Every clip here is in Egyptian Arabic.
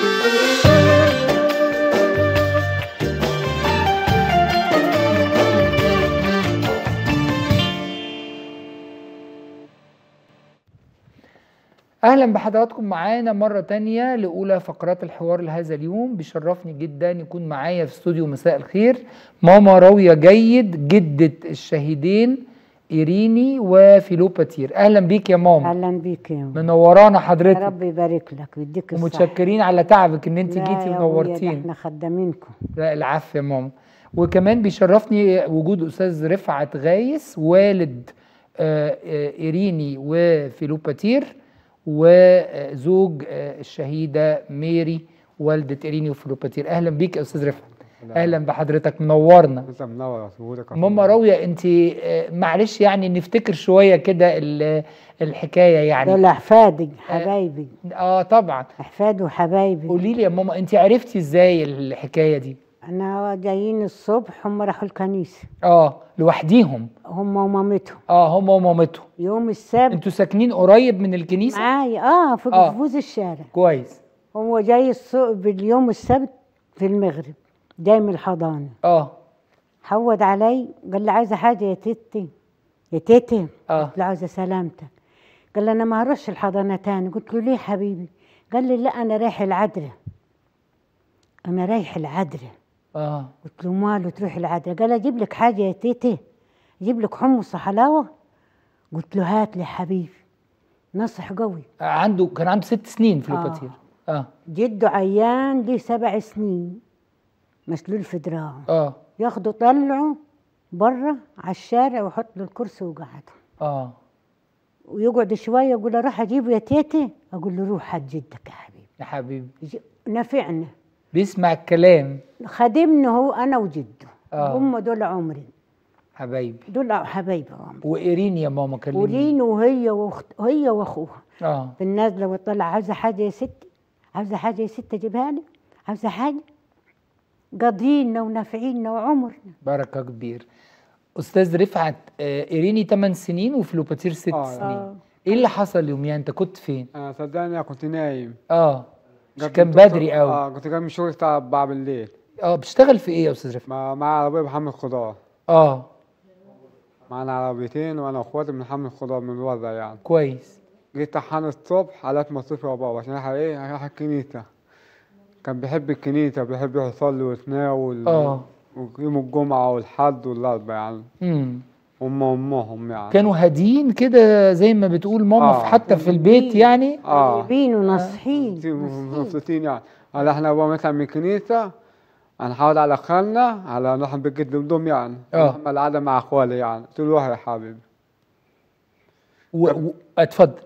اهلا بحضراتكم معانا مره تانية لاولى فقرات الحوار لهذا اليوم بيشرفني جدا يكون معايا في استوديو مساء الخير ماما راويه جيد جده الشهيدين ايريني وفيلوباتير اهلا بيك يا ماما اهلا بيك يا أم. منورانا يا حضرتك رب يبارك لك ويديك الصحة ومتشكرين على تعبك ان انت لا جيتي يا أبويا، ده ونورتين احنا خدامينكم لا العفو يا ماما وكمان بيشرفني وجود استاذ رفعت غايس والد آه، آه، ايريني وفيلوباتير وزوج آه، الشهيده ميري والده ايريني وفيلوباتير اهلا بيك يا استاذ رفعت اهلا بحضرتك منورنا انت منور صورك ماما راويه انت آه، معلش يعني نفتكر شويه كده ال- الحكايه يعني دول احفادي حبايبي اه طبعا احفاد وحبايبي قولي لي يا ماما انت عرفتي ازاي الحكايه دي انا جايين الصبح هم راحوا الكنيسه اه لوحديهم هم ومامتهم اه هم ومامتهم يوم السبت انتوا ساكنين قريب من الكنيسه معايا اه في آه. في وسط الشارع كويس هو جاي الصبح باليوم السبت في المغرب جاي من الحضانه اه حود علي قال لي عايزه حاجه يا تيتي يا تيتي اه قلت له عايزه سلامتك قال لي انا ما هروحش الحضانه تاني قلت له ليه حبيبي قال لي لا انا رايح العذراء انا رايح العذراء اه قلت له ماله تروح العذراء قال اجيب لك حاجه يا تيتي اجيب لك حمص حلاوه قلت له هات لي حبيبي نصح قوي عنده كان عنده ست سنين في لوباتير اه جده عيان ليه سبع سنين مسلول في دراعه اه ياخده طلعه بره على الشارع ويحط له الكرسي وقعده اه ويقعد شويه يقول له روح اجيبه يا تيتي اقول له روح هات جدك يا حبيبي يا حبيبي يجي- نفعنا بيسمع الكلام خادمنا هو انا وجده آه. هم دول عمري حبايبي دول حبايبي عمري وايرين يا ماما كلميني ورين وهي واخت هي واخوها اه في النازله وطلع عاوزه حاجه يا ستي عاوزه حاجه يا ستي اجيبها لي عاوزه حاجه قاضينا ونافعينا وعمرنا بركه كبير استاذ رفعت آه ايريني 8 سنين وفلوباتير 6 آه. سنين آه. ايه اللي حصل يوميها انت كنت فين انا صدقني أنا كنت نايم اه جت كان الدكتور- بدري قوي اه كنت جاي من الشغل الساعه 4 بالليل اه بتشتغل في ايه يا استاذ رفعت مع مع عربيه بحمل خضار اه معانا عربيتين وانا واخواتي بنحمل خضار من ورا يعني كويس جيت طحان الصبح على مصروفي وبابا عشان راح ايه راح الكنيسه كان بيحب الكنيسه بيحب يروح يصلي ويتناول اه ويوم الجمعه والحد والاربع يعني امم هم امهم يعني كانوا هاديين كده زي ما بتقول ماما آه. في حتى في البيت يعني اه طيبين وناصحين مبسوطين مبسوطين يعني قال احنا اول ما نطلع من الكنيسه هنحاول على خالنا على نروح بيت جد ودهم يعني آه. نروح العاده مع اخوالي يعني قلت له روح يا حبيبي و... و... اتفضل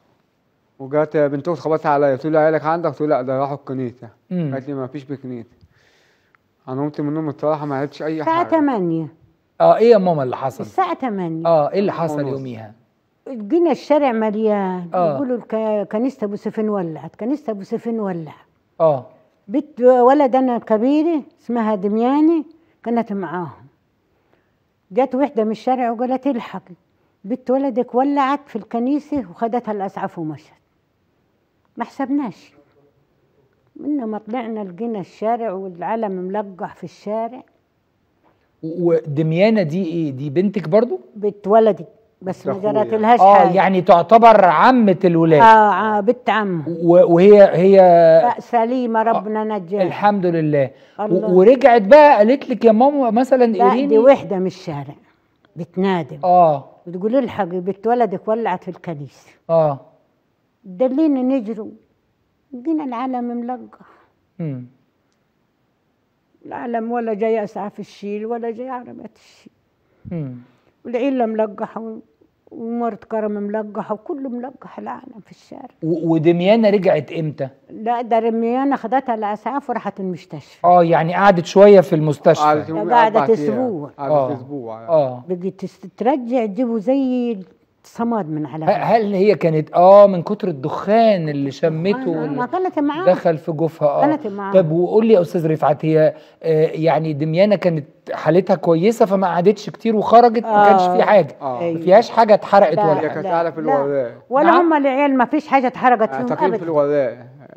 وجات بنت اختي خبطت عليا قلت له عيالك عندك قلت له لا ده راحوا الكنيسه مم. قالت لي ما فيش بكنيسه انا قمت من النوم الصراحه ما عرفتش اي الساعة حاجه 8 اه ايه يا ماما اللي حصل الساعة 8 اه ايه اللي حصل ونص. يوميها جينا الشارع مليان آه. يقولوا الك- كنيسة ابو سفين ولعت كنيسة ابو سفين ولع اه بنت ولد انا كبيرة اسمها دمياني كانت معاهم جت وحدة من الشارع وقالت الحقي بنت ولدك ولعت في الكنيسة وخدتها الأسعاف ومشت ما حسبناش من ما طلعنا لقينا الشارع والعلم ملقح في الشارع و- ودميانة دي ايه دي بنتك برضو بنت ولدي بس ما أخويا. جرت لهاش اه حاجة يعني تعتبر عمة الولاد اه, آه بنت عمه و- وهي هي لا سليمة ربنا نجاها الحمد لله الله. و- ورجعت بقى قالت لك يا ماما مثلا لا دي ايريني وحدة من الشارع بتنادم اه بتقول الحقي بنت ولدك ولعت في الكنيسة اه دلينا نجروا لقينا العلم ملقح مم. العلم ولا جاي اسعاف الشيل ولا جاي عربية الشيل مم. والعيلة ملقحة و- ومرت كرم ملقحة وكله ملقح العالم في الشارع و- ودميانة رجعت امتى لا ده رميانة خدتها الأسعاف وراحت المستشفى اه يعني قعدت شوية في المستشفى قعدت يومين قعدت أربع أيام. أسبوع. آه. قعدت اسبوع يعني. اه بقيت تس- ترجع تجيبوا زي صماد من على ه- هل هي كانت اه من كتر الدخان اللي شمته ما واللي كانت معاه دخل في جوفها اه كانت معاه. طب وقول لي يا استاذ رفعت هي آه يعني دميانة كانت حالتها كويسة فما قعدتش كتير وخرجت ما كانش آه. في حاجة آه. ما فيهاش حاجة اتحرقت لا. ولا هي حاجة كانت لا، قاعده في لا. الوراق ولا نعم. هم العيال ما فيش حاجة اتحرقت فيهم تقييم في أبدا الوراق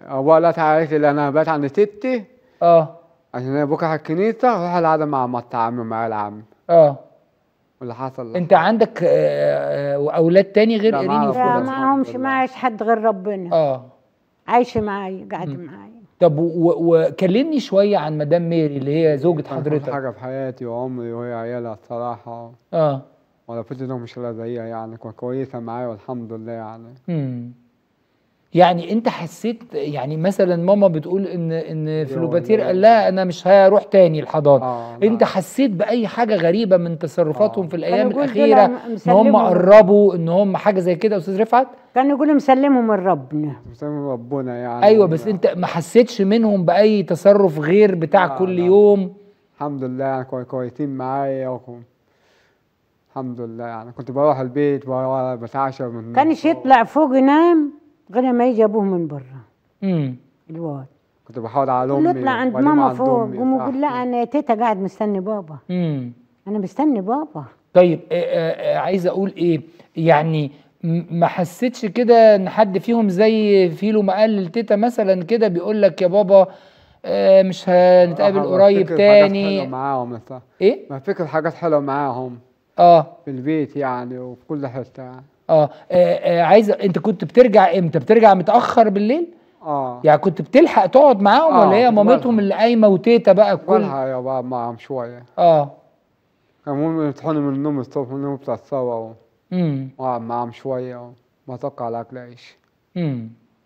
ابوها لا تعالى لي انا بات عند تيتي اه عشان انا بكره على الكنيسه روح العب مع مط عمي مع العم اه واللي حصل انت عندك آه، آه، اولاد تاني غير لا، ايريني معرف لا وفلوباتير الحمد معهمش لله. معاش حد غير ربنا اه عايشه معايا قاعده معايا طب و- وكلمني شويه عن مدام ميري اللي هي زوجة كان كل حضرتك حاجه في حياتي وعمري وهي عيالها الصراحه اه ولا فكرة انهم مش لا زيها يعني كانت كويسه معايا والحمد لله يعني امم يعني انت حسيت يعني مثلا ماما بتقول ان ان فلوباتير والله. قال لها انا مش هروح تاني الحضانه اه لا. انت حسيت باي حاجه غريبه من تصرفاتهم آه. في الايام يقول دول الاخيره ان هم مسلمهم. قربوا ان هم حاجه زي كده يا استاذ رفعت كانوا يقولوا مسلمهم من ربنا مسلم ربنا يعني ايوه بس انت ما حسيتش منهم باي تصرف غير بتاع لا، كل لا. يوم الحمد لله يعني كوي- كويسين معايا وكم. الحمد لله يعني كنت بروح البيت بروح بتعشى من كانش يطلع فوق ينام غير ما يجي ابوه من برا امم الواد كنت بحاول على يقول امي له اطلع عند وبعدين ماما عند فوق أمي قوم يقول لا تحت. انا يا تيتا قاعد مستني بابا امم انا مستني بابا طيب آه، آه، آه، عايز اقول ايه يعني م- ما حسيتش كده ان حد فيهم زي فيلو ما قال لتيتا مثلا كده بيقول لك يا بابا آه، مش هنتقابل آه، قريب بفتكر حاجات حلوة تاني معاهم مثلا ايه بفتكر حاجات حلوه معاهم اه في البيت يعني وفي كل حته يعني اه آه، آه، عايز انت كنت بترجع امتى بترجع متاخر بالليل اه يعني كنت بتلحق تقعد معاهم آه، ولا هي كنت مامتهم بلحق. اللي قايمه وتيتا بقى الكل كلها يا بابا معاهم شويه اه كانوا ممكن يصحوني من النوم الصبح من النوم بتاع الصبح امم واقعد معاهم شويه وما اتوقع على اكل عيش امم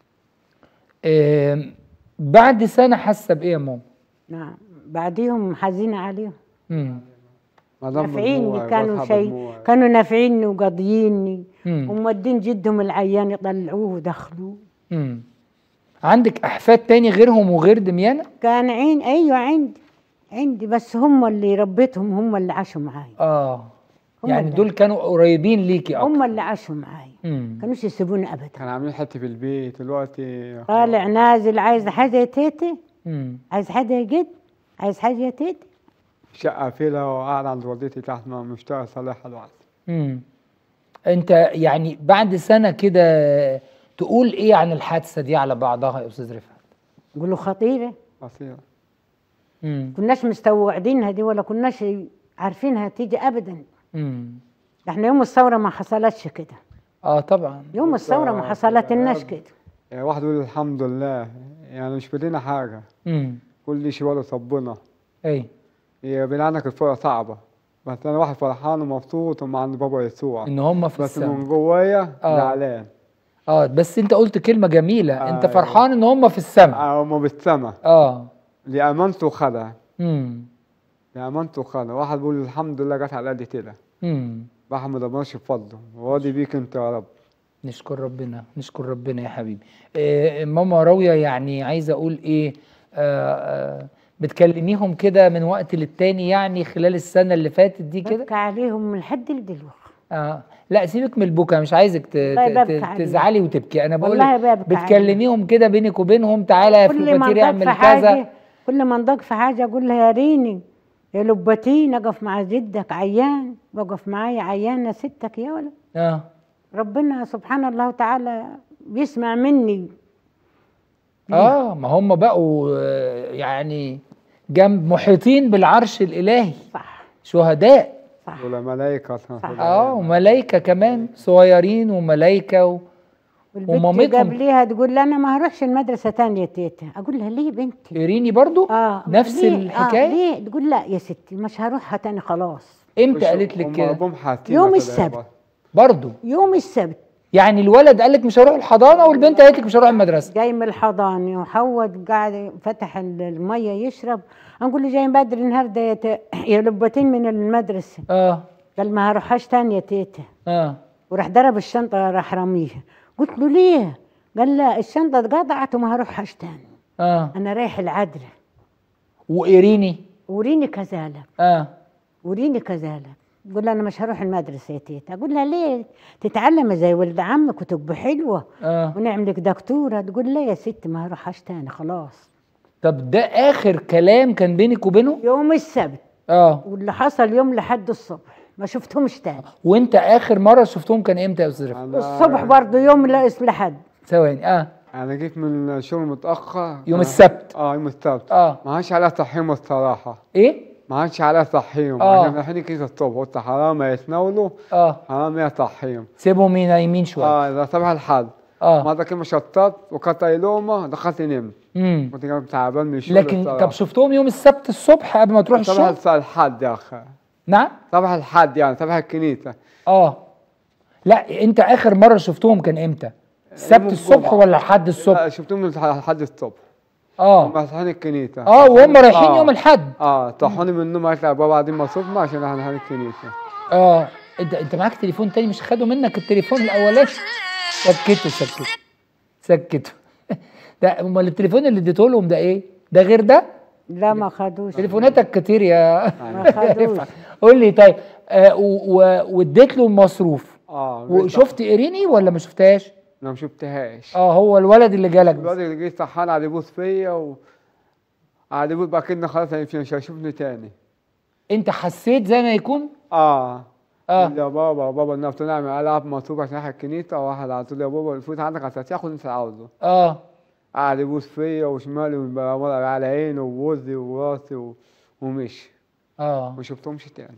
آم، بعد سنه حاسه بايه يا ماما نعم بعديهم حزينه عليهم امم ما دام نافعيني بدموعي كانوا بصحى شيء بدموعي. كانوا نافعيني وقاضييني امم ومودين جدهم العيان يطلعوه ودخلوه امم عندك احفاد تاني غيرهم وغير دميانة كان عين ايوه عندي عندي بس هم اللي ربيتهم هم اللي عاشوا معاي اه هم يعني اللي- دول كانوا قريبين ليكي اكتر هم اللي عاشوا معاي امم كانوش يسيبوني ابدا كانوا عاملين حته في البيت دلوقتي طالع نازل عايز حاجه يا تيتي امم عايز حاجه يا جد عايز حاجه يا تيتي شقه فيلا وقاعد عند والدتي تحت ما مشتغل صالحها لوحدي امم انت يعني بعد سنة كده تقول ايه عن الحادثة دي على بعضها يا استاذ رفعت يقولوا خطيره بسيط امم كناش مستوعدينها دي ولا كناش عارفينها تيجي ابدا امم احنا يوم الثوره ما حصلتش كده اه طبعا يوم الثوره ما حصلت لناش كده يعني واحد يقول الحمد لله يعني مش بدينا حاجه امم كل شيء ولا صبنا اي هي بين عنك الفرقه صعبه بس انا واحد فرحان ومبسوط ومع عند بابا يسوع ان هم في بس السماء من جوايا آه. زعلان اه بس انت قلت كلمة جميلة انت أيوة. فرحان ان هم في السماء آه، هما بالسما اه لأمانته خدع امم لأمانته خدع واحد بيقول الحمد لله جت على قد كده امم بحمد ربنا بفضله وراضي بيك انت يا رب نشكر ربنا نشكر ربنا يا حبيبي آه ماما راوية يعني عايزة اقول ايه آه آه بتكلميهم كده من وقت للتاني يعني خلال السنة اللي فاتت دي كده ببكى عليهم لحد دلوقتي اه لا سيبك من البكا مش عايزك ت... والله ت... ببكي ت... عليهم. تزعلي وتبكي انا بقول والله لك ببكي بتكلميهم كده بينك وبينهم تعالى يا كل ما فلوباتير انضاق اعمل في كذا حاجه كل ما انضاق في حاجه اقول لها يا ريني يا لبتين اقف مع جدك عيان وقف معايا عيانه ستك يا ولد اه ربنا سبحان الله تعالى بيسمع مني اه ما هم بقوا آه، يعني جنب محيطين بالعرش الالهي صح شهداء صح ولا ملايكة اه وملايكه كمان صغيرين وملايكه و... والبنت ومامتهم- قبليها تقول لي انا ما هروحش المدرسه تانية يا تيتا اقول لها ليه بنتي ايريني برضو اه نفس ليه؟ الحكايه آه ليه تقول لا يا ستي مش هروحها تاني خلاص امتى قالت لك كده هم حاسين يوم كده السبت. يابا. برضو يوم السبت يعني الولد قال لك مش هروح الحضانه والبنت قالت لك مش هروح المدرسه جاي من الحضانه وحود قاعد فتح ال- الميه يشرب نقول له جاي بدري النهارده يا ت- يا لبتين من المدرسه اه قال ما هروحش تاني يا تيتا اه وراح ضرب الشنطه راح رميها قلت له ليه؟ قال لا الشنطه اتقطعت وما هروحش تاني اه انا رايح العدله وايريني وريني كذلك اه وريني كذلك تقول لها انا مش هروح المدرسه يا تيتا اقول لها ليه تتعلم زي ولد عمك وتبقى حلوه اه ونعملك دكتوره تقول لا يا ستي ما هروحش تاني خلاص طب ده اخر كلام كان بينك وبينه يوم السبت اه واللي حصل يوم لحد الصبح ما شفتهمش تاني وانت اخر مره شفتهم كان امتى يا استاذ رفعت أنا- الصبح برضه يوم لا لحد ثواني اه انا جيت من الشغل متاخر يوم أنا- السبت اه يوم السبت اه ما عادش عليها تحريم الصراحه ايه ما عادش عليها تحريم آه. عشان رايحين كده الصبح قلت حرام يتناولوا اه حرام يا تحريم سيبهم نايمين شويه اه ده صباح الحد اه مرة كده شطت وكانت لومة دخلت نمت امم كنت جاي تعبان من الشغل لكن الصراحة. طب شفتهم يوم السبت الصبح قبل ما تروح صباح الشغل الحد يا اخي نعم صباح الحد يعني صباح الكنيسة اه لا انت اخر مره شفتهم كان امتى السبت يوم الصبح الجمعة. ولا الحد الصبح لا شفتهم من الحد الصبح اه هم رايحين الكنيسة اه وهم رايحين آه. يوم الحد اه طحوني من النوم قالت لي يا بابا قاعدين مصروفنا عشان احنا رايحين الكنيسة اه انت انت معاك تليفون تاني مش خدوا منك التليفون الاولاني سكته سكته سكته ده امال التليفون اللي اديته لهم ده ايه ده غير ده لا ما خدوش تليفوناتك كتير يا ما خدوش قول لي طيب آه و- و- واديت له المصروف اه وشفت ايريني ولا ما شفتهاش انا ما شفتهاش اه هو الولد اللي جالك بس. الواد اللي جه صحان قعد يبوس فيا و قعد يبوس بقى كده خلاص يعني مش هيشوفني تاني انت حسيت زي ما يكون اه اه يا بابا بابا انا طلع من العب مصروف عشان اروح الكنيسه واحد على طول يا بابا الفلوس عندك عشان تاخد انت عاوزه اه قعد يبوس فيا وشمالي ومن- على عينه ووزي وراسي و... ومشي اه ما شفتهمش تاني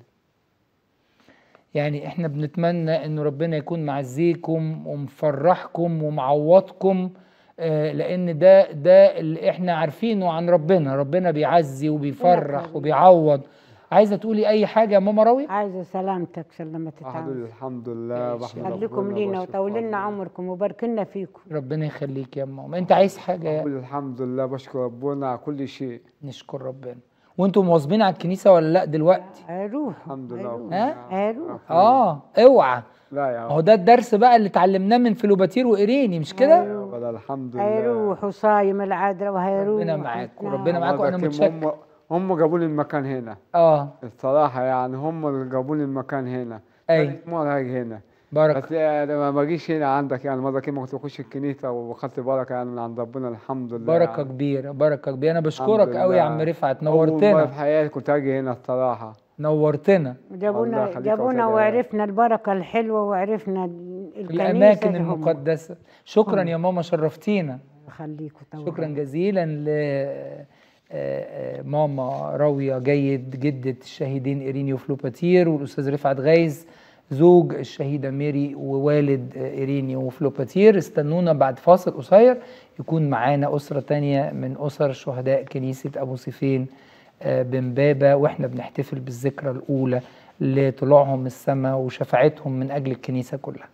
يعني احنا بنتمنى انه ربنا يكون معزيكم ومفرحكم ومعوضكم آه لان ده ده اللي احنا عارفينه عن ربنا ربنا بيعزي وبيفرح وبيعوض عايزه تقولي اي حاجه يا ماما راوي عايزة سلامتك عشان لما الحمد تتعامل لله الحمد لله بحمد خليكم ربنا لينا وبشكر وطول لنا ربنا. عمركم وبارك لنا فيكم ربنا يخليك يا ماما انت عايز حاجه بقول الحمد لله بشكر ربنا على كل شيء نشكر ربنا وانتم مواظبين على الكنيسه ولا لا دلوقتي هيروحوا الحمد لله هيروحوا. ها؟ هيروحوا اه اوعى لا يا اهو ده الدرس بقى اللي اتعلمناه من فلوباتير وايريني مش كده رب الحمد لله هيروحوا صايم العذراء وهيروحوا ربنا معاك نعم. وربنا معاك وانا لكن متشكر هم هم جابوا لي المكان هنا اه الصراحه يعني هم اللي جابوا لي المكان هنا أي. تالت مره هاجي هنا بركه بس يعني ما باجيش هنا عندك يعني مره كده ما كنت بخش الكنيسه وخدت بركه يعني من عند ربنا الحمد لله بركه يعني. كبيره بركه كبيره انا الحمد بشكرك قوي يا لله. عم رفعت أول مرة نورتنا في حياتي كنت اجي هنا الصراحه نورتنا الله جابونا يخليك يا جابونا أستاذ وعرفنا البركة الحلوة وعرفنا ال- في الكنيسة الاماكن اللي هم. المقدسه شكرا يا ماما شرفتينا خليكم طول شكرا جزيلا ل آه، آه، ماما راوية جيد جدة الشهيدين إيرينيو فلوباتير والأستاذ رفعت غايز زوج الشهيدة ميري ووالد آه، إيرينيو فلوباتير استنونا بعد فاصل قصير يكون معانا أسرة تانية من أسر شهداء كنيسة أبو سيفين آه، بمبابة وإحنا بنحتفل بالذكرى الأولى لطلوعهم السماء وشفاعتهم من أجل الكنيسة كلها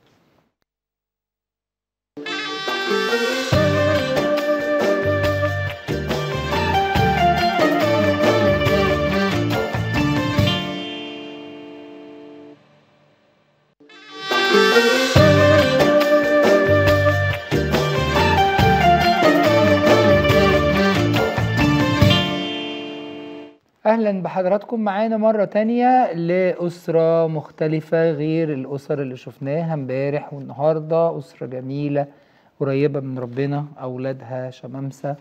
اهلا بحضراتكم معانا مره تانية لاسره مختلفه غير الاسر اللي شفناها امبارح والنهارده اسره جميله قريبه من ربنا اولادها شمامسه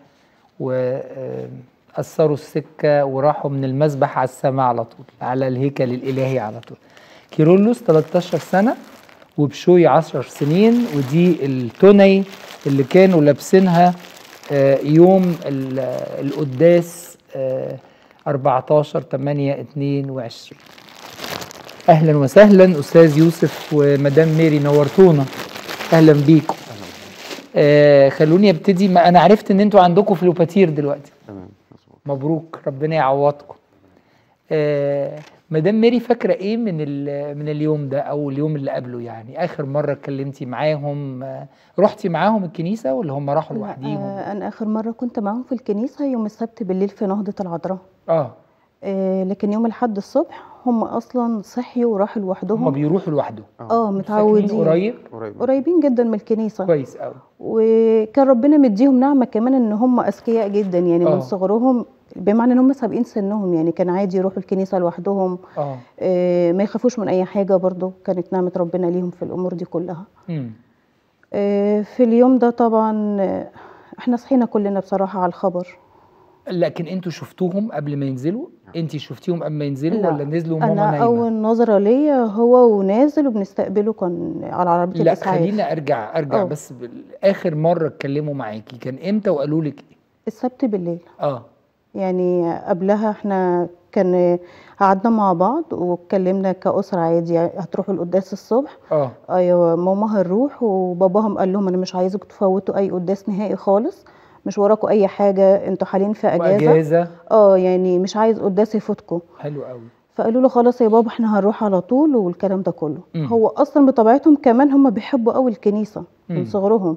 واثروا السكه وراحوا من المسبح على السماء على طول على الهيكل الالهي على طول كيرلس 13 سنه وبشوي 10 سنين ودي التوني اللي كانوا لابسينها آه، يوم ال- القداس آه، 14 8 22 اهلا وسهلا استاذ يوسف ومدام ميري نورتونا اهلا بيكم آه خلوني ابتدي ما انا عرفت ان انتوا عندكم فلوباتير دلوقتي تمام مظبوط مبروك ربنا يعوضكم آه مدام ميري فاكره ايه من ال- من اليوم ده او اليوم اللي قبله يعني اخر مره اتكلمتي معاهم آه رحتي معاهم الكنيسه ولا هم راحوا لوحديهم آه، أنا آخر مرة كنت معاهم في الكنيسة يوم السبت بالليل في نهضة العذراء اه آه، لكن يوم الحد الصبح هم أصلا صحيوا وراحوا هم لوحدهم بيروحوا لوحدهم اه ساكنين متعودين قريب قريب قريبين جدا من الكنيسة كويس قوي وكان ربنا مديهم نعمة كمان إن هم أذكياء جدا يعني آه. من صغرهم بمعنى إن هم سابقين سنهم يعني كان عادي يروحوا الكنيسة لوحدهم اه آه، ما يخافوش من أي حاجة برضو كانت نعمة ربنا ليهم في الأمور دي كلها امم آه، في اليوم ده طبعا آه، احنا صحينا كلنا بصراحة على الخبر لكن انتوا شفتوهم قبل ما ينزلوا انت شفتيهم قبل ما ينزلوا لا. ولا نزلوا وماما انا نايمه اول نظره ليا هو ونازل وبنستقبله كان على عربيه لا الاسعاف خلينا ارجع ارجع اه. بس بال- اخر مره اتكلموا معاكي كان امتى وقالوا لك ايه السبت بالليل اه يعني قبلها احنا كان قعدنا مع بعض واتكلمنا كأسرة عادي هتروحوا القداس الصبح اه ايوه ماما هنروح وباباهم قال لهم انا مش عايزكم تفوتوا اي قداس نهائي خالص مش وراكوا اي حاجه انتوا حاليا في اجازه واجازه اه يعني مش عايز قداس يفوتكم حلو قوي فقالوا له خلاص يا بابا احنا هنروح على طول والكلام ده كله مم. هو اصلا بطبيعتهم كمان هم بيحبوا قوي الكنيسه مم. من صغرهم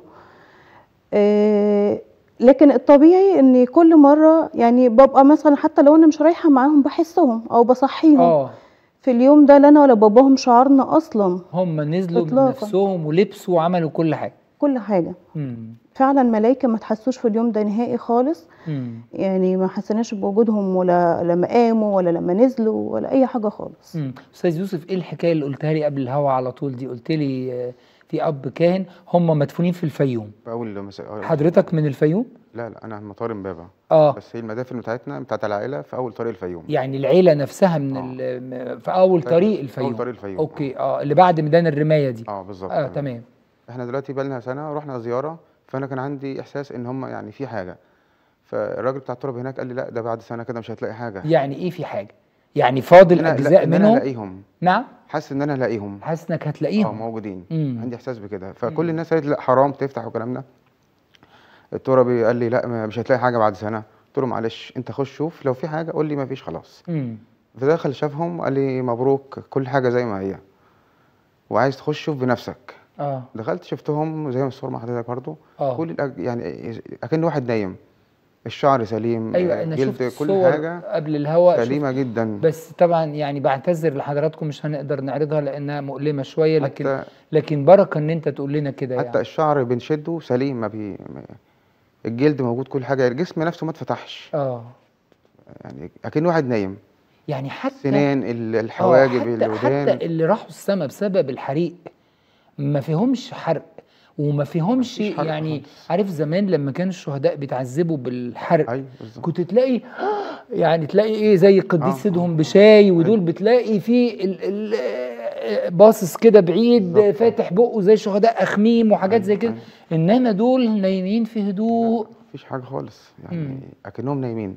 آه لكن الطبيعي ان كل مره يعني ببقى مثلا حتى لو انا مش رايحه معاهم بحسهم او بصحيهم اه في اليوم ده لا انا ولا باباهم شعرنا اصلا هم نزلوا من إطلاقاً. نفسهم ولبسوا وعملوا كل حاجه كل حاجه امم فعلا ملايكه ما تحسوش في اليوم ده نهائي خالص امم يعني ما حسيناش بوجودهم ولا لما قاموا ولا لما نزلوا ولا اي حاجه خالص امم استاذ يوسف ايه الحكايه اللي قلتها لي قبل الهوا على طول دي قلت لي آه، في اب كاهن هم مدفونين في الفيوم في اول مس... حضرتك من الفيوم لا لا انا مطار امبابه اه بس هي المدافن بتاعتنا بتاعت العائله في اول طريق الفيوم يعني العيله نفسها من آه. ال- م- في اول طيب، طريق أول الفيوم طريق الفيوم، اوكي اه اللي بعد ميدان الرمايه دي اه بالظبط اه تمام احنا دلوقتي بقالنا سنه رحنا زياره فانا كان عندي احساس ان هم يعني في حاجه فالراجل بتاع التراب هناك قال لي لا ده بعد سنه كده مش هتلاقي حاجه يعني ايه في حاجه يعني فاضل إن أنا- لا، اجزاء ان انا منهم هلاقيهم نعم حاسس ان انا هلاقيهم حاسس انك اه هتلاقيهم موجودين مم. عندي احساس بكده فكل الناس قالت لا حرام تفتح والكلام ده الترابي قال لي لا ما- مش هتلاقي حاجه بعد سنه قلت له معلش انت خش شوف لو في حاجه قول لي ما فيش خلاص امم فدخل شافهم قال لي مبروك كل حاجه زي ما هي وعايز تخش شوف بنفسك اه دخلت شفتهم زي ما الصور مع حضرتك برضه اه كل الأج... يعني اكن واحد نايم الشعر سليم ايوه آه، انا جلد شفت كل صور حاجه قبل الهواء شفت سليمه جدا بس طبعا يعني بعتذر لحضراتكم مش هنقدر نعرضها لانها مؤلمه شويه لكن حتى لكن بركه ان انت تقول لنا كده حتى يعني الشعر بنشده سليم ما بي ما- الجلد موجود كل حاجه الجسم نفسه ما اتفتحش اه يعني اكن واحد نايم يعني حتى سنان ال- آه، الحواجب حتى, الودان حتى اللي راحوا السما بسبب الحريق ما فيهمش حرق وما فيهمش مفيش حرق يعني خالص. عارف زمان لما كان الشهداء بيتعذبوا بالحرق ايوه بالظبط كنت تلاقي يعني تلاقي ايه زي آه. قديس سيدهم بشاي ودول بتلاقي في ال ال آه، باصص كده بعيد بالظبط. فاتح بقه زي شهداء اخميم وحاجات زي كده انما دول نايمين في هدوء مفيش حاجه خالص مم. يعني اكنهم نايمين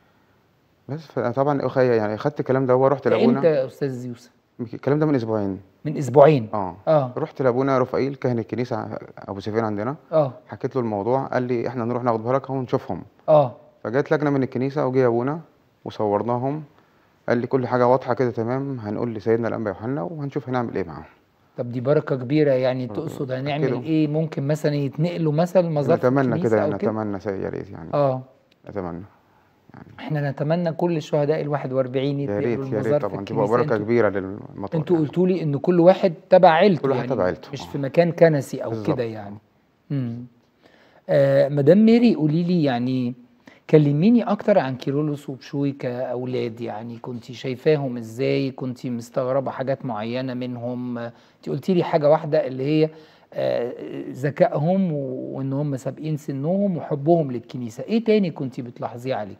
بس فطبعا اخي يعني خدت الكلام ده ورحت امتى لابونا يا استاذ يوسف الكلام ده من اسبوعين من اسبوعين اه اه رحت لابونا رفائيل كاهن الكنيسه ابو سفيان عندنا اه حكيت له الموضوع قال لي احنا نروح ناخد بركه ونشوفهم اه فجت لجنه من الكنيسه وجه ابونا وصورناهم قال لي كل حاجه واضحه كده تمام هنقول لسيدنا الانبا يوحنا وهنشوف هنعمل ايه معاهم طب دي بركة كبيرة يعني تقصد هنعمل كده. ايه ممكن مثلا يتنقلوا مثلا مزار في نتمنى الكنيسة كده أو كده نتمنى سي- يا ريت يعني اه نتمنى احنا نتمنى كل الشهداء ال 41 يا يتنقلوا ريت يا المزار ريت في طبعا تبقى الكنيسة بركه انتوا, كبيره للمطار انتوا يعني. قلتوا لي ان كل واحد تبع عيلته كل واحد يعني تبع عيلته، مش آه. في مكان كنسي او بالظبط. كده يعني امم آه مدام ميري قولي لي يعني كلميني اكتر عن كيرلس وبشوي كاولاد يعني كنت شايفاهم ازاي كنت مستغربه حاجات معينه منهم آه، انت قلتي لي حاجه واحده اللي هي آه، ذكائهم و- وان هم سابقين سنهم وحبهم للكنيسه ايه تاني كنت بتلاحظيه عليه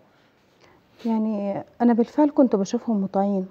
يعني انا بالفعل كنت بشوفهم مطيعين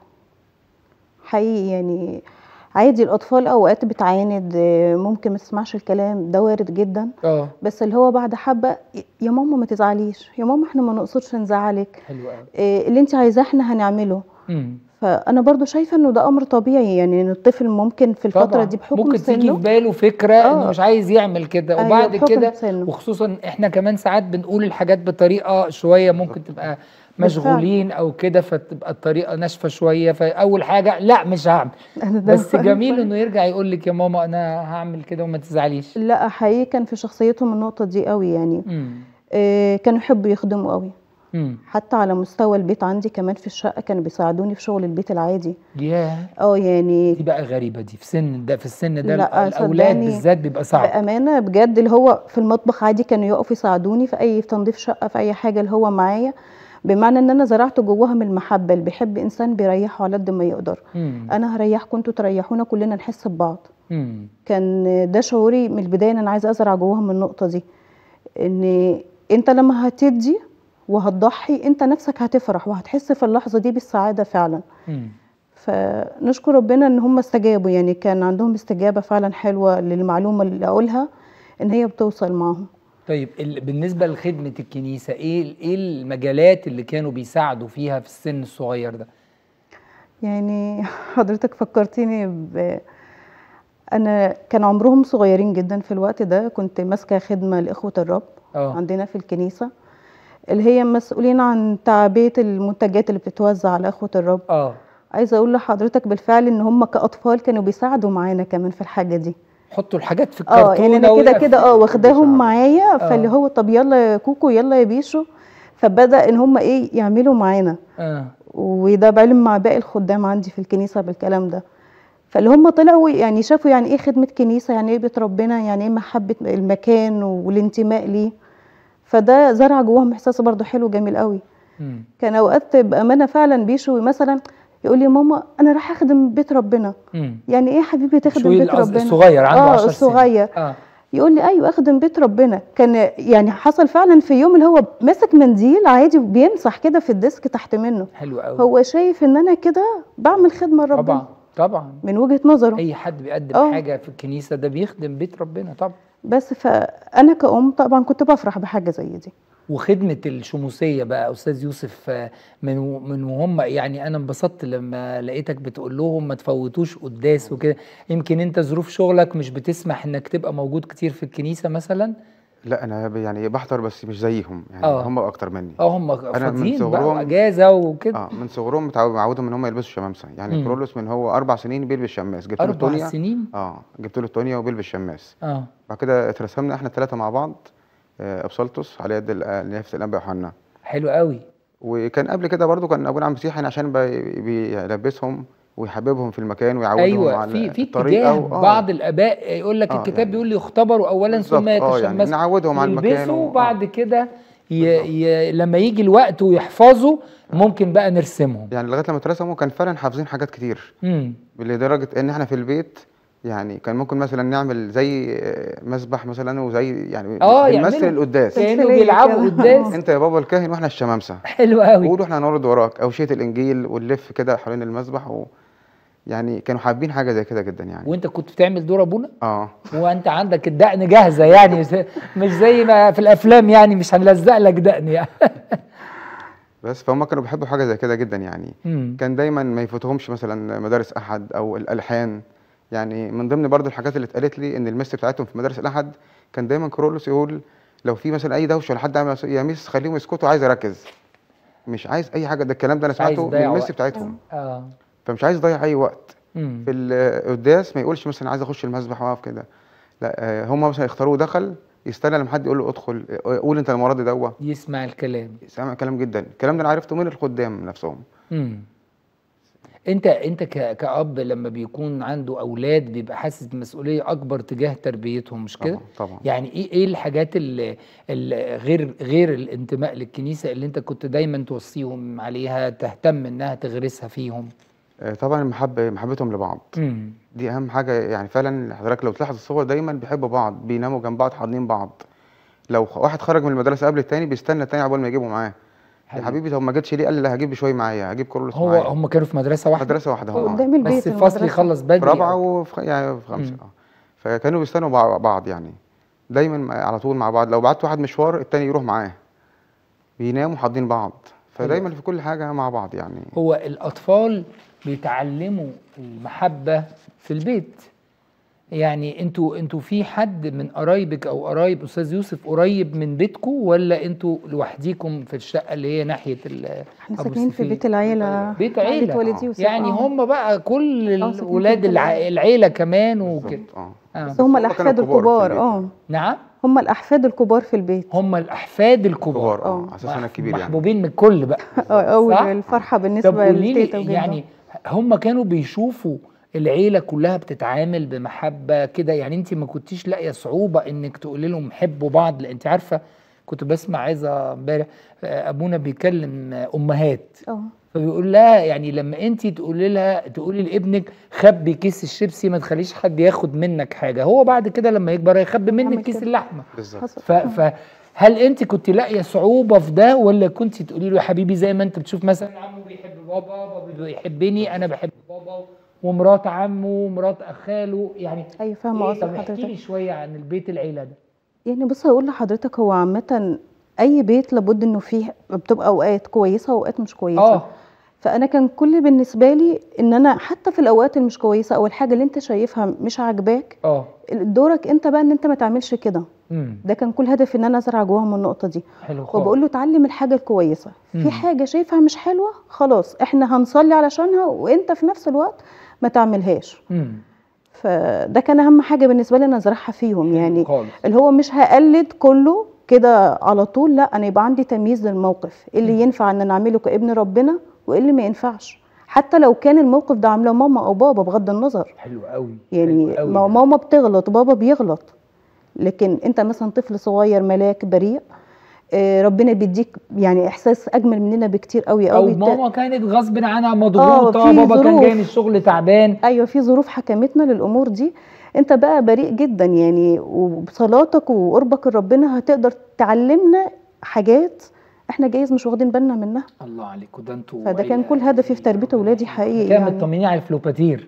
حقيقي يعني عادي الاطفال اوقات بتعاند آه، ممكن ما تسمعش الكلام ده وارد جدا اه بس اللي هو بعد حبه يا ماما ما تزعليش يا ماما احنا ما نقصدش نزعلك حلو قوي آه، اللي انت عايزاه احنا هنعمله امم فانا برضو شايفه انه ده امر طبيعي يعني ان الطفل ممكن في الفتره طبعا دي بحكم ممكن تيجي في سنه باله فكره انه آه. مش عايز يعمل كده أيوة، وبعد بحكم كده سنه. وخصوصا احنا كمان ساعات بنقول الحاجات بطريقه شويه ممكن تبقى مشغولين او كده فتبقى الطريقه ناشفه شويه فاول حاجه لا مش هعمل ده بس فعلا جميل صح. انه يرجع يقول لك يا ماما انا هعمل كده وما تزعليش لا حقيقي كان في شخصيتهم النقطه دي قوي يعني امم آه، كانوا يحبوا يخدموا قوي امم حتى على مستوى البيت عندي كمان في الشقه كانوا بيساعدوني في شغل البيت العادي ياه اه يعني دي بقى غريبه دي في سن ده في السن ده لا، الاولاد صدقني بالذات بيبقى صعب بامانه بجد اللي هو في المطبخ عادي كانوا يقفوا يساعدوني في اي في تنظيف شقه في اي حاجه اللي هو معايا بمعنى ان انا زرعت جواهم المحبه اللي بيحب انسان بيريحه على قد ما يقدر امم انا هريحكم انتوا تريحونا كلنا نحس ببعض امم كان ده شعوري من البدايه ان انا عايزه ازرع جواهم النقطه دي ان انت لما هتدي وهتضحي انت نفسك هتفرح وهتحس في اللحظه دي بالسعاده فعلا مم. فنشكر ربنا ان هم استجابوا يعني كان عندهم استجابه فعلا حلوه للمعلومه اللي اقولها ان هي بتوصل معاهم طيب ال- بالنسبه لخدمه الكنيسه ايه ايه المجالات اللي كانوا بيساعدوا فيها في السن الصغير ده يعني حضرتك فكرتيني ب انا كان عمرهم صغيرين جدا في الوقت ده كنت ماسكه خدمه لاخوه الرب اه عندنا في الكنيسه اللي هي مسؤولين عن تعبئه المنتجات اللي بتتوزع على اخوه الرب اه عايزه اقول لحضرتك بالفعل ان هم كاطفال كانوا بيساعدوا معانا كمان في الحاجه دي حطوا الحاجات في اه الكرتونه يعني انا كده كده اه ويقفلوا. واخداهم معايا فاللي آه. هو طب يلا يا كوكو يلا يا بيشو فبدا ان هم ايه يعملوا معانا اه وده بعلم مع باقي الخدام عندي في الكنيسه بالكلام ده فاللي هم طلعوا يعني شافوا يعني ايه خدمه كنيسه يعني ايه بيت ربنا يعني ايه محبه المكان والانتماء ليه فده زرع جواهم احساس برضه حلو جميل قوي مم. كان اوقات بامانه فعلا بيشو مثلا يقول لي ماما انا راح اخدم بيت ربنا مم. يعني ايه يا حبيبي تخدم شوي بيت الأص- ربنا الصغير عنده اه 10 سنين الصغير اه يقول لي ايوه اخدم بيت ربنا كان يعني حصل فعلا في يوم اللي هو ماسك منديل عادي بيمسح كده في الديسك تحت منه حلو قوي هو شايف ان انا كده بعمل خدمه لربنا طبعا طبعا من وجهه نظره اي حد بيقدم آه. حاجه في الكنيسه ده بيخدم بيت ربنا طبعا بس فانا كأم طبعا كنت بفرح بحاجه زي دي وخدمه الشموسيه بقى استاذ يوسف آه، من و- من وهم يعني انا انبسطت لما لقيتك بتقول لهم ما تفوتوش قداس وكده يمكن انت ظروف شغلك مش بتسمح انك تبقى موجود كتير في الكنيسه مثلا لا انا ب- يعني بحضر بس مش زيهم يعني آه. هم اكتر مني اه هم من فاضيين بقى صغرهم- واجازه وكده اه من صغرهم متعود معودهم ان هم يلبسوا شمامسه يعني مم. كرولوس من هو اربع سنين بيلبس شماس جبت له اربع التونيا سنين اه جبت له التونيا وبيلبس شماس اه بعد كده اترسمنا احنا الثلاثه مع بعض آه، ابسلطس على يد ال- آه، نيافه الانبا يوحنا حلو قوي وكان قبل كده برضو كان ابونا عم مسيحي عشان بي- بيلبسهم ويحببهم في المكان ويعودهم ايوه على في في الطريقه اتجاه و- بعض الاباء يقول لك آه، الكتاب يعني بيقول لي اختبروا اولا بالظبط، ثم آه، يعني يتشمسوا نعودهم على المكان يلبسوا و- آه. وبعد كده ي... ي... لما يجي الوقت ويحفظوا ممكن بقى نرسمهم يعني لغايه لما اترسموا كان فعلا حافظين حاجات كتير امم لدرجه ان احنا في البيت يعني كان ممكن مثلا نعمل زي آه، مسبح مثلا وزي يعني آه، بنمثل يعملوا. القداس كانوا تمثيلية بيلعبوا كده. قداس انت يا بابا الكاهن واحنا الشمامسه حلو قوي قولوا احنا هنرد وراك او شيت الانجيل ونلف كده حوالين المسبح و... يعني كانوا حابين حاجه زي كده جدا يعني وانت كنت بتعمل دور ابونا اه وانت عندك الدقن جاهزه يعني مش- مش زي ما في الافلام يعني مش هنلزق لك دقن يعني بس فهم كانوا بيحبوا حاجه زي كده جدا يعني مم. كان دايما ما يفوتهمش مثلا مدارس احد او الالحان يعني من ضمن برضو الحاجات اللي اتقالت لي ان المس بتاعتهم في مدارس الاحد كان دايما كرولوس يقول لو في مثلا اي دوشه ولا حد عامل يا ميس خليهم يسكتوا عايز اركز مش عايز اي حاجه ده الكلام ده انا مش عايز سمعته من تضيع المس وقت. بتاعتهم اه فمش عايز اضيع اي وقت مم. في القداس ما يقولش مثلا عايز اخش المسبح واقف كده لا آه، هم مثلا يختاروه دخل يستنى لما حد يقول له ادخل آه، قول انت المره دي دوه يسمع الكلام سامع كلام جدا الكلام ده انا عرفته من الخدام نفسهم مم. انت انت ك- كأب لما بيكون عنده اولاد بيبقى حاسس بمسؤوليه اكبر تجاه تربيتهم مش كده؟ طبعا طبعا يعني ايه ايه الحاجات اللي, اللي غير غير الانتماء للكنيسه اللي انت كنت دايما توصيهم عليها تهتم انها تغرسها فيهم؟ آه، طبعا المحبه محبتهم لبعض امم دي اهم حاجه يعني فعلا حضرتك لو تلاحظ الصور دايما بيحبوا بعض بيناموا جنب بعض حاضنين بعض لو خ- واحد خرج من المدرسه قبل التاني بيستنى التاني عقبال ما يجيبه معاه يا حبيبي طب ما جتش ليه قال لي لا هجيب شويه معايا هجيب كورلوس هو معايا هم كانوا في مدرسه واحده مدرسه واحده هم قدام البيت بس الفصل المدرسة. يخلص بدري في رابعه أو- وفي خ- يعني في خمسه مم. اه فكانوا بيستنوا بع- بعض يعني دايما مع- على طول مع بعض لو بعت واحد مشوار التاني يروح معاه بيناموا حاضنين بعض فدايما في كل حاجه مع بعض يعني هو الاطفال بيتعلموا المحبه في البيت يعني انتوا انتوا في حد من قرايبك او قرايب استاذ يوسف قريب من بيتكم ولا انتوا لوحديكم في الشقه اللي هي ناحيه ال- احنا أبو ساكنين في سفيان؟ بيت العيله بيت عيلة عيله والدي وست- يعني آه. هم بقى كل آه، ساكنين في الولاد بيت الع... العيلة. العيله كمان وكده بالظبط اه آه. بس هم كانوا الاحفاد كبار في الكبار البيت. اه نعم هم الاحفاد الكبار في البيت هم الاحفاد الكبار كبار اه آه. على اساس انا الكبير يعني محبوبين من الكل بقى اه اول صح؟ الفرحه طب بالنسبه قولي لتيتا لي وجدة يعني هم كانوا بيشوفوا العيله كلها بتتعامل بمحبه كده يعني انت ما كنتيش لاقيه صعوبه انك تقولي لهم حبوا بعض لان انت عارفه كنت بسمع عايزه امبارح آه، ابونا بيكلم آه، امهات اه فبيقول لها يعني لما انت تقولي لها تقولي لابنك خبي كيس الشيبسي ما تخليش حد ياخد منك حاجه هو بعد كده لما يكبر هيخبي منك يعمل كيس كده. اللحمه بالظبط حصل ف ف هل انت كنت لاقيه صعوبه في ده ولا كنت تقولي له يا حبيبي زي ما انت بتشوف مثلا عمو بيحب بابا بابا بيحبني انا بحب بابا ومرات عمه ومرات خاله يعني ايوه فاهمه إيه قصد طب احكي لي حضرتك شويه عن البيت العيله ده يعني بص هقول لحضرتك هو عامه اي بيت لابد انه فيه بتبقى اوقات كويسه واوقات مش كويسه اه فانا كان كل بالنسبه لي ان انا حتى في الاوقات اللي مش كويسه او الحاجه اللي انت شايفها مش عاجباك اه دورك انت بقى ان انت ما تعملش كده امم ده كان كل هدفي ان انا ازرع جواهم النقطه دي حلو خالص وبقول له اتعلم الحاجه الكويسه مم. في حاجه شايفها مش حلوه خلاص احنا هنصلي علشانها وانت في نفس الوقت ما تعملهاش امم فده كان اهم حاجه بالنسبه لي انا ازرعها فيهم يعني خالص اللي هو مش هقلد كله كده على طول لا انا يبقى عندي تمييز للموقف إيه اللي مم. ينفع ان انا اعمله كابن ربنا وايه اللي ما ينفعش حتى لو كان الموقف ده عامله ماما او بابا بغض النظر حلو قوي يعني حلو قوي ما ده. ماما بتغلط بابا بيغلط لكن انت مثلا طفل صغير ملاك بريء آه، ربنا بيديك يعني احساس اجمل مننا بكتير قوي او قوي ماما كانت غصب عنها مضغوطه في بابا كان جاي ظروف. من الشغل تعبان ايوه في ظروف حكمتنا للامور دي انت بقى بريء جدا يعني وبصلاتك وقربك لربنا هتقدر تعلمنا حاجات احنا جايز مش واخدين بالنا منها الله عليكم ده انتوا فده كان عيلة- كل هدفي في تربيه اولادي حقيقي كده يعني مطمنين على الفلوباتير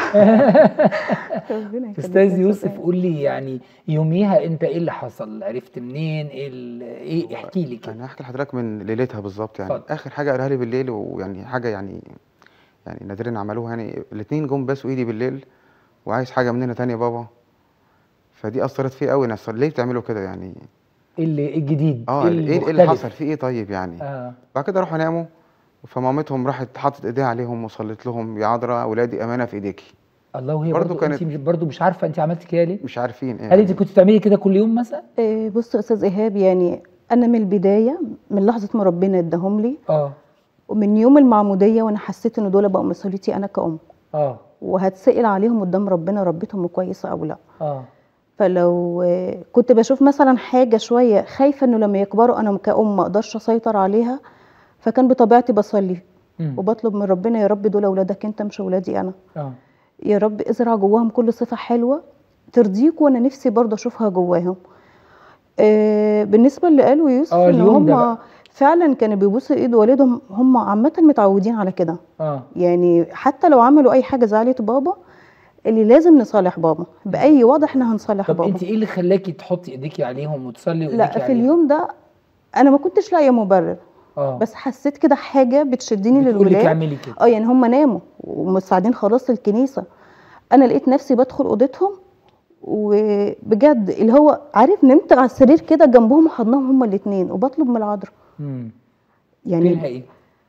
ربنا يخليك استاذ يا يوسف أستاذ. قول لي يعني يوميها انت ايه اللي حصل عرفت منين ايه ال- ايه احكي لي كده انا هحكي لحضرتك من ليلتها بالظبط يعني اتفضل. اخر حاجه قالها لي بالليل ويعني حاجه يعني يعني نادرين عملوها يعني الاثنين جم باسوا ايدي بالليل وعايز حاجه مننا تانية بابا فدي اثرت فيا قوي ناس ليه بتعملوا كده يعني ايه اللي إيه الجديد اه ايه إيه اللي المختلف؟ حصل في ايه طيب يعني اه بعد كده راحوا ناموا فمامتهم راحت حطت ايديها عليهم وصلت لهم يا عذراء اولادي امانه في ايديكي الله وهي برضو برضو كانت- انت مش برضو مش عارفه انت عملتي كده ليه مش عارفين ايه هل انت كنت بتعملي كده كل يوم مثلا إيه بص يا استاذ ايهاب يعني انا من البدايه من لحظه ما ربنا اداهم لي اه ومن يوم المعموديه وانا حسيت ان دول بقوا مسؤوليتي انا كأم اه وهتسأل عليهم قدام ربنا ربيتهم كويسه او لا اه فلو آه، كنت بشوف مثلا حاجه شويه خايفه انه لما يكبروا انا كأم ما اقدرش اسيطر عليها فكان بطبيعتي بصلي مم. وبطلب من ربنا يا رب دول اولادك انت مش اولادي انا اه يا رب ازرع جواهم كل صفه حلوه ترضيك وانا نفسي برضه اشوفها جواهم آه بالنسبه اللي قاله يوسف آه، ان اليوم ده هم بقى. فعلا كانوا بيبوسوا ايد والدهم هم عامه متعودين على كده اه يعني حتى لو عملوا اي حاجه زعلت بابا اللي لازم نصالح بابا باي وضع احنا هنصالح طب بابا انت ايه اللي خلاكي تحطي ايديكي عليهم وتصلي لا وايديكي في عليهم؟ اليوم ده انا ما كنتش لاقيه مبرر اه بس حسيت كده حاجه بتشدني بتقول لك للولاد اعملي كده اه يعني هم ناموا ومستعدين خلاص للكنيسه انا لقيت نفسي بدخل اوضتهم وبجد اللي هو عارف نمت على السرير كده جنبهم وحضنهم هما الاثنين وبطلب من العذراء امم يعني فيها ايه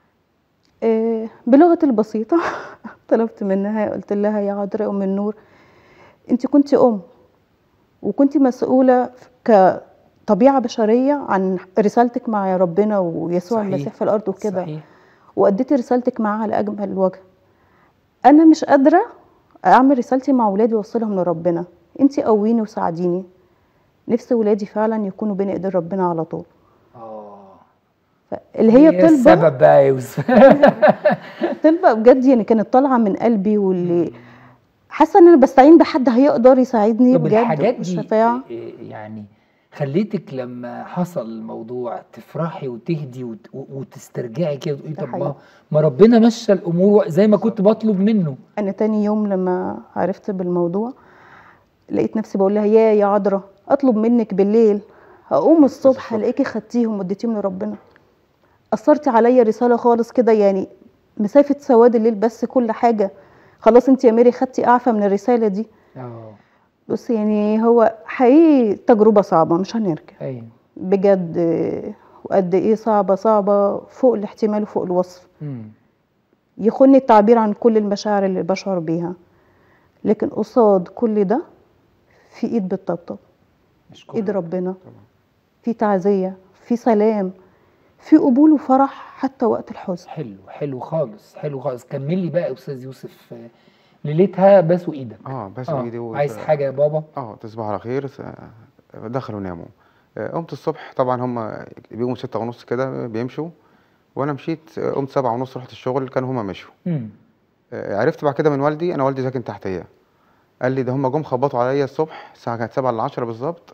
آه بلغتي البسيطه طلبت منها قلت لها يا عذراء ام النور انت كنت ام وكنت مسؤوله كطبيعه بشريه عن رسالتك مع ربنا ويسوع صحيح. المسيح في الارض وكده صحيح واديتي رسالتك معاه على اجمل وجه انا مش قادره اعمل رسالتي مع ولادي واوصلهم لربنا انت قويني وساعديني نفسي ولادي فعلا يكونوا بين ايدين ربنا على طول اه اللي هي ايه طلبه السبب بقى يا يوسف طلبه بجد يعني كانت طالعه من قلبي واللي حاسه ان انا بستعين بحد هيقدر يساعدني طب بجد الحاجات دي بالشفاعه إيه يعني خليتك لما حصل الموضوع تفرحي وتهدي وت- وتسترجعي كده وتقولي ده طب ما حقيقي. ما ربنا مشى الامور زي ما كنت بطلب منه انا تاني يوم لما عرفت بالموضوع لقيت نفسي بقول لها يا يا عذراء اطلب منك بالليل هقوم الصبح الصبح. الاقيكي خدتيهم واديتيهم لربنا اثرتي عليا رساله خالص كده يعني مسافه سواد الليل بس كل حاجه خلاص انت يا ميري خدتي اعفى من الرساله دي اه بص يعني هو حقيقي تجربه صعبه مش هنرجع ايوه بجد آه، وقد ايه صعبه صعبه فوق الاحتمال وفوق الوصف امم يخوني التعبير عن كل المشاعر اللي بشعر بيها لكن قصاد كل ده في ايد بتطبطب اشكرك ايد ربنا في تعزية في سلام في قبول وفرح حتى وقت الحزن حلو حلو خالص حلو خالص كملي بقى يا استاذ يوسف آه، ليلتها باسوا ايدك اه بس آه. ايدي و- عايز حاجه يا بابا اه تصبح على خير س- دخلوا ناموا آه، قمت الصبح طبعا هم بيقوموا ستة ونص كده بيمشوا وانا مشيت آه، قمت سبعة ونص رحت الشغل كانوا هما مشوا امم آه، عرفت بعد كده من والدي انا والدي ساكن تحتيه قال لي ده هم جم خبطوا عليا الصبح الساعه كانت 7 ل 10 بالظبط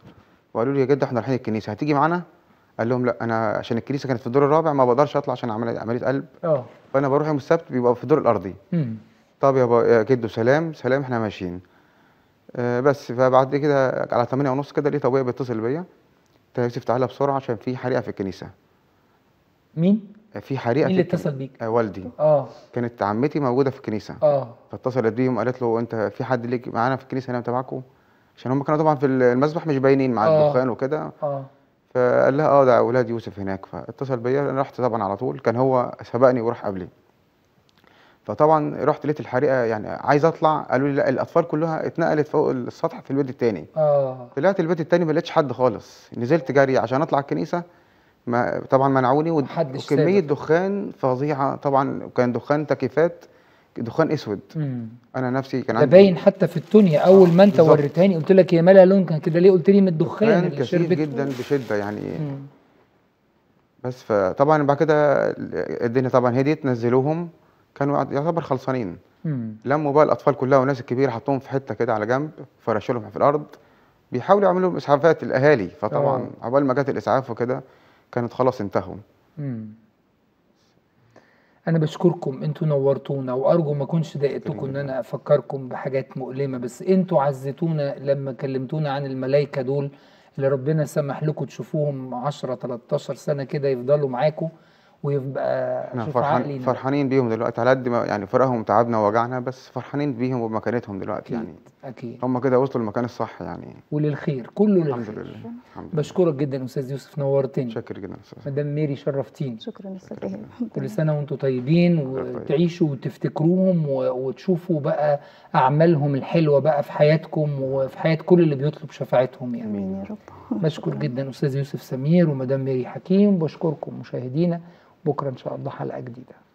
وقالوا لي يا جد احنا رايحين الكنيسه هتيجي معانا قال لهم لا انا عشان الكنيسه كانت في الدور الرابع ما بقدرش اطلع عشان عمليه عمليه قلب اه فانا بروح يوم السبت بيبقى في الدور الارضي مم. طب يا با- يا جدو سلام سلام احنا ماشيين آه بس فبعد كده على 8 ونص كده لقيت ابويا بيتصل بيا قلت له يا يوسف تعالى بسرعه عشان في حريقه في الكنيسه مين؟ آه، في حريقه مين في اللي اتصل الكنيسة. بيك؟ آه والدي اه كانت عمتي موجوده في الكنيسه اه فاتصلت بيهم قالت له انت في حد ليك معانا في الكنيسه هنا تبعكم عشان هم كانوا طبعا في المسبح مش باينين مع آه. الدخان وكده اه فقال لها اه ده اولاد يوسف هناك فاتصل بيا انا رحت طبعا على طول كان هو سبقني وراح قبلي فطبعا رحت لقيت الحريقه يعني عايز اطلع قالوا لي لا الاطفال كلها اتنقلت فوق السطح في البيت التاني اه طلعت البيت التاني ما لقيتش حد خالص نزلت جري عشان اطلع الكنيسه ما طبعا منعوني ود- محدش وكميه سابك. دخان فظيعه طبعا كان دخان تكييفات دخان اسود مم. انا نفسي كان ده عندي باين حتى في التونيا اول ما انت بالظبط. وريتهاني قلت لك هي مالها لون كان كده ليه قلت لي من الدخان دخان اللي كثير شربته جدا بشده يعني مم. بس فطبعا بعد كده الدنيا طبعا هديت نزلوهم كانوا يعتبر خلصانين مم. لموا بقى الاطفال كلها والناس الكبيره حطوهم في حته كده على جنب فرشوا لهم في الارض بيحاولوا يعملوا اسعافات الاهالي فطبعا آه. عقبال ما جت الاسعاف وكده كانت خلاص انتهوا مم. انا بشكركم انتوا نورتونا وارجو ما اكونش ضايقتكم ان انا افكركم بحاجات مؤلمه بس انتوا عزتونا لما كلمتونا عن الملائكه دول اللي ربنا سمح لكم تشوفوهم 10 13 سنه كده يفضلوا معاكم ويبقى احنا شوف فرحان عقلي فرحانين بيهم دلوقتي على قد ما يعني فرقهم تعبنا ووجعنا بس فرحانين بيهم وبمكانتهم دلوقتي يعني اكيد هم كده وصلوا للمكان الصح يعني وللخير كله الحمد للخير لله الحمد لله بشكرك جدا استاذ يوسف نورتني شاكر جدا يا استاذ مدام ميري شرفتيني شكرا يا استاذ ايهاب كل سنة وانتم طيبين وتعيشوا وتفتكروهم و- وتشوفوا بقى أعمالهم الحلوة بقى في حياتكم وفي حياة كل اللي بيطلب شفاعتهم يعني امين يا رب بشكر جدا أستاذ يوسف سمير ومدام ميري حكيم بشكركم مشاهدينا بكرة إن شاء الله حلقة جديدة